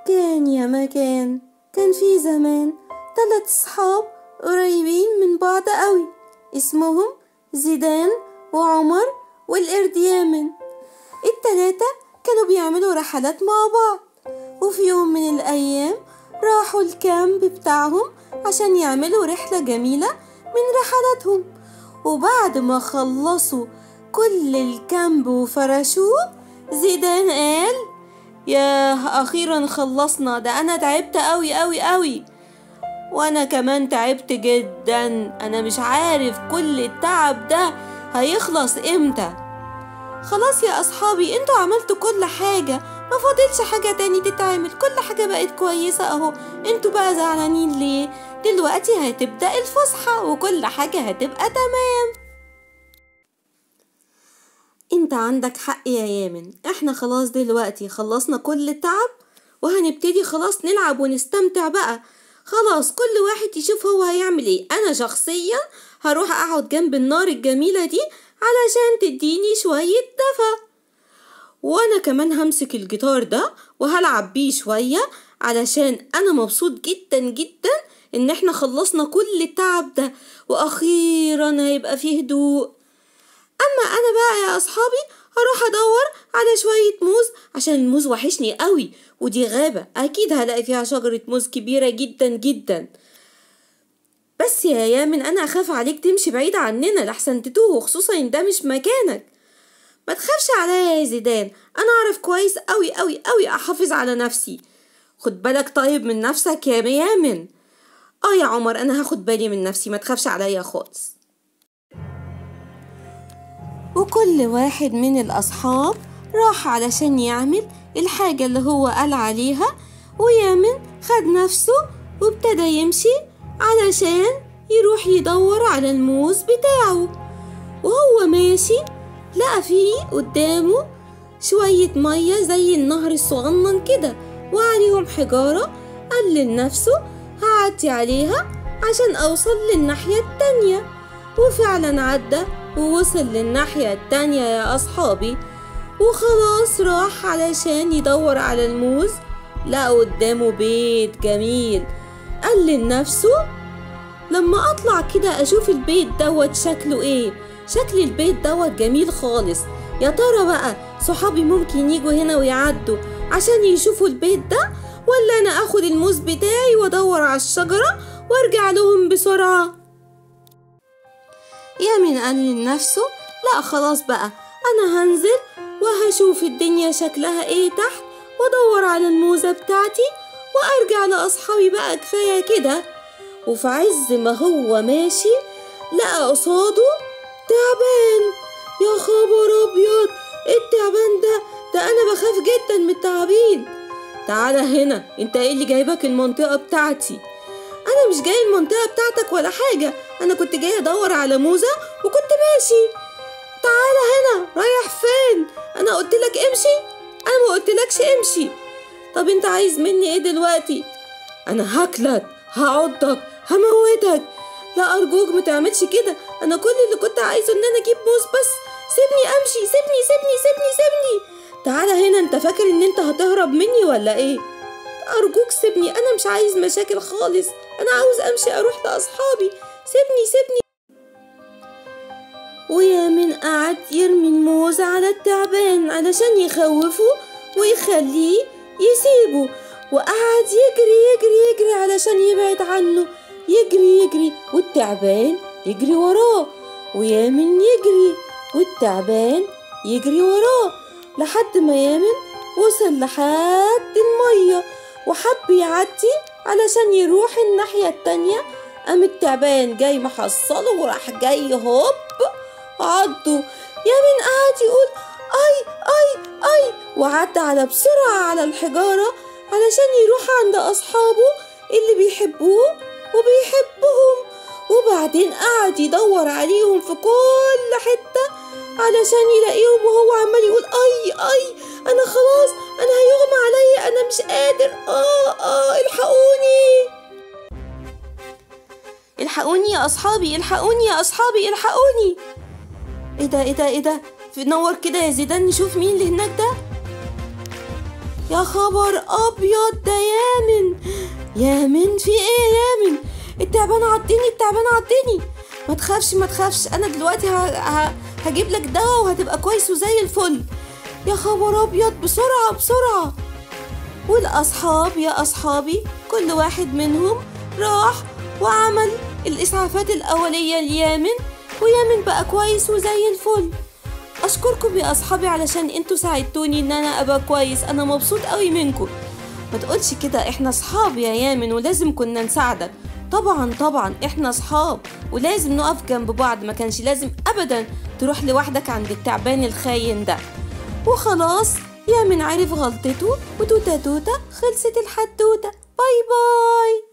كان يا مكان كان في زمان تلات صحاب قريبين من بعض قوي اسمهم زيدان وعمر والقرد يامن التلاتة كانوا بيعملوا رحلات مع بعض وفي يوم من الأيام راحوا الكامب بتاعهم عشان يعملوا رحلة جميلة من رحلاتهم وبعد ما خلصوا كل الكامب وفرشوه زيدان قال ياه أخيرا خلصنا ده أنا تعبت أوي أوي أوي وأنا كمان تعبت جدا أنا مش عارف كل التعب ده هيخلص إمتى خلاص يا أصحابي انتوا عملتوا كل حاجة ما فاضلش حاجة تاني تتعمل كل حاجة بقت كويسة اهو انتوا بقى زعلانين ليه دلوقتي هتبدأ الفسحة وكل حاجة هتبقى تمام انت عندك حق يا يامن احنا خلاص دلوقتي خلصنا كل التعب وهنبتدي خلاص نلعب ونستمتع بقى خلاص كل واحد يشوف هو هيعمل ايه انا شخصيا هروح اقعد جنب النار الجميلة دي علشان تديني شوية دفى وانا كمان همسك الجيتار ده وهلعب بيه شوية علشان انا مبسوط جدا جدا ان احنا خلصنا كل التعب ده واخيرا هيبقى فيه هدوء اما انا بقى يا اصحابي هروح ادور على شوية موز عشان الموز وحشني قوي ودي غابة اكيد هلاقي فيها شجرة موز كبيرة جدا جدا بس يا يامن انا اخاف عليك تمشي بعيد عننا لحسن تتوه خصوصا ان ده مش مكانك ما تخافش عليا يا زيدان انا اعرف كويس قوي قوي قوي احافظ على نفسي خد بالك طيب من نفسك يا يامن اه يا عمر انا هاخد بالي من نفسي ما تخافش عليا خالص وكل واحد من الاصحاب راح علشان يعمل الحاجة اللي هو قال عليها ويامن خد نفسه وابتدى يمشي علشان يروح يدور على الموز بتاعه وهو ماشي لقى فيه قدامه شوية مية زي النهر الصغنن كده وعليهم حجارة قال لنفسه هعدي عليها عشان أوصل للناحية التانية وفعلا عدى ووصل للناحية التانية يا أصحابي وخلاص راح علشان يدور على الموز لقى قدامه بيت جميل قال لنفسه لما اطلع كده اشوف البيت دوت شكله ايه شكل البيت دوت جميل خالص يا ترى بقى صحابي ممكن يجوا هنا ويعدوا عشان يشوفوا البيت ده ولا انا اخد الموز بتاعي وادور على الشجرة وارجع لهم بسرعة يامن قال لنفسه لا خلاص بقى انا هنزل وهشوف الدنيا شكلها ايه تحت وادور على الموزة بتاعتي وارجع لاصحابي بقى كفاية كده وفي عز ما هو ماشي لقى قصاده تعبان يا خبر ابيض ايه التعبان ده ده انا بخاف جدا من التعابين تعالى هنا انت ايه اللي جايبك المنطقة بتاعتي انا مش جاي المنطقة بتاعتك ولا حاجة انا كنت جاي ادور على موزة وكنت ماشي تعالى هنا رايح فين انا قلت لك امشي انا ما قلتلكش امشي طب انت عايز مني ايه دلوقتي انا هاكلك هعضك هموتك لا ارجوك ما تعملش كده انا كل اللي كنت عايزه ان انا اجيب موز بس سيبني امشي سيبني سيبني سيبني سيبني تعالى هنا انت فاكر ان انت هتهرب مني ولا ايه ارجوك سيبني انا مش عايز مشاكل خالص انا عاوز امشي اروح لاصحابي سيبني سيبني ويامن قعد يرمي الموز على التعبان علشان يخوفه ويخليه يسيبه وقعد يجري يجري يجري علشان يبعد عنه يجري يجري والتعبان يجري وراه ويامن يجري والتعبان يجري وراه لحد ما يامن وصل لحد المية وحب يعدي علشان يروح الناحية التانية قام التعبان جاي محصله وراح جاي هوب عضه يامن قعد يقول اي اي اي وعدى على بسرعة على الحجارة علشان يروح عند أصحابه اللي بيحبوه وبيحبهم وبعدين قعد يدور عليهم في كل حتة علشان يلاقيهم وهو عمال يقول اي اي انا خلاص انا هيغمى عليا انا مش قادر اه اه الحقوني الحقوني يا اصحابي الحقوني يا اصحابي الحقوني ايه ده ايه ده ايه ده في نور كده يا زيدان نشوف مين اللي هناك ده يا خبر ابيض ده يامن يامن في ايه يا يامن التعبان عضني التعبان عضني ما تخافش ما تخافش انا دلوقتي ه... ه... هجيب لك دواء وهتبقى كويس وزي الفل يا خبر ابيض بسرعه بسرعه والاصحاب يا اصحابي كل واحد منهم راح وعمل الاسعافات الاوليه ليامن ويامن بقى كويس وزي الفل اشكركم يا اصحابي علشان انتوا ساعدتوني ان انا ابقى كويس انا مبسوط قوي منكم ما تقولش كده احنا اصحاب يا يامن ولازم كنا نساعدك طبعا طبعا احنا اصحاب ولازم نقف جنب بعض ما كانش لازم ابدا تروح لوحدك عند التعبان الخاين ده وخلاص يامن عرف غلطته وتوتة توتة خلصت الحدوتة باي باي